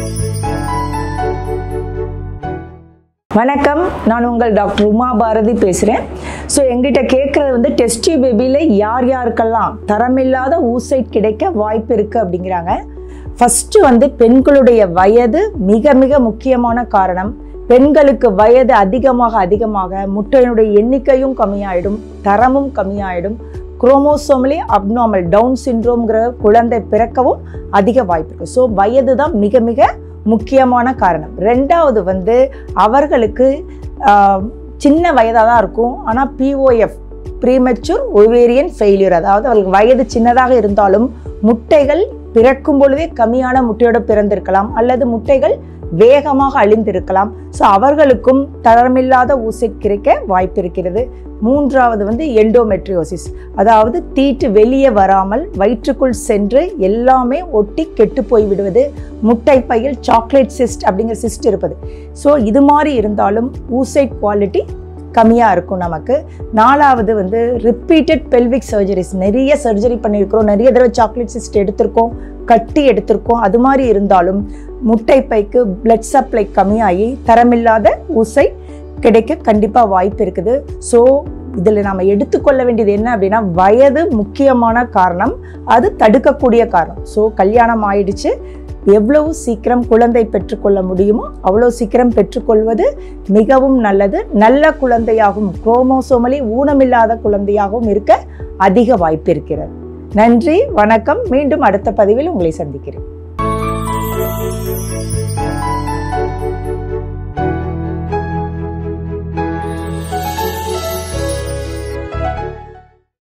வணக்கம் நான் உங்கள் டாக்டர் உமா பாரதி பேசுகிறேன் ஸோ எங்கிட்ட கேட்குறது வந்து டெஸ்டி பேபியில் யார் யாருக்கெல்லாம் தரமில்லாத ஊசைட் கிடைக்க வாய்ப்பு இருக்குது அப்படிங்கிறாங்க ஃபஸ்ட்டு வந்து பெண்களுடைய வயது மிக மிக முக்கியமான காரணம் பெண்களுக்கு வயது அதிகமாக அதிகமாக முட்டையினுடைய எண்ணிக்கையும் கம்மியாயிடும் தரமும் கம்மியாயிடும் குரோமோசோம்லி அப்நார்மல் டவுன் சிண்ட்ரோம்ங்கிற குழந்தை பிறக்கவும் அதிக வாய்ப்பு இருக்குது ஸோ வயது தான் மிக மிக முக்கியமான காரணம் ரெண்டாவது வந்து அவர்களுக்கு ஆஹ், சின்ன வயதாக தான் இருக்கும் ஆனால் பிஓஎஃப் ப்ரீமெச்சூர் ஒவேரியன் ஃபெயிலியர் அதாவது அவர்களுக்கு வயது சின்னதாக இருந்தாலும் முட்டைகள் பிறக்கும் பொழுதே கம்மியான முட்டையோட பிறந்திருக்கலாம் அல்லது முட்டைகள் வேகமாக அழிந்திருக்கலாம் ஸோ அவர்களுக்கும் தரமில்லாத ஊசி கிடைக்க வாய்ப்பு இருக்கிறது மூன்றாவது வந்து எண்டோமெட்ரியோசிஸ் அதாவது தீட்டு வெளியே வராமல் வயிற்றுக்குள் சென்று எல்லாமே ஒட்டி கெட்டு போய் விடுவது முட்டை பையில் சாக்லேட் சிஸ்ட் அப்படிங்கிற சிஸ்ட் இருப்பது ஸோ இது மாதிரி இருந்தாலும் ஊசைட் குவாலிட்டி கம்மியாக இருக்கும் நமக்கு நாலாவது வந்து ரிப்பீட்டட் பெல்விக் சர்ஜரிஸ் நிறைய சர்ஜரி பண்ணியிருக்கிறோம் நிறைய தடவை சாக்லேட் சிஸ்ட் எடுத்திருக்கோம் கட்டி எடுத்திருக்கோம் அது மாதிரி இருந்தாலும் முட்டை பைக்கு பிளட் சப்ளை கம்மியாகி தரமில்லாத ஊசை கிடைக்க கண்டிப்பாக வாய்ப்பு இருக்குது ஸோ இதில் நாம் எடுத்துக்கொள்ள வேண்டியது என்ன அப்படின்னா வயது முக்கியமான காரணம் அது தடுக்கக்கூடிய காரணம் ஸோ கல்யாணம் ஆயிடுச்சு எவ்வளவு சீக்கிரம் குழந்தை பெற்றுக்கொள்ள முடியுமோ அவ்வளோ சீக்கிரம் பெற்றுக்கொள்வது மிகவும் நல்லது நல்ல குழந்தையாகவும் குரோமோசோமலி ஊனமில்லாத குழந்தையாகவும் இருக்க அதிக வாய்ப்பு இருக்கிறது நன்றி வணக்கம் மீண்டும் அடுத்த பதிவில் உங்களை சந்திக்கிறேன்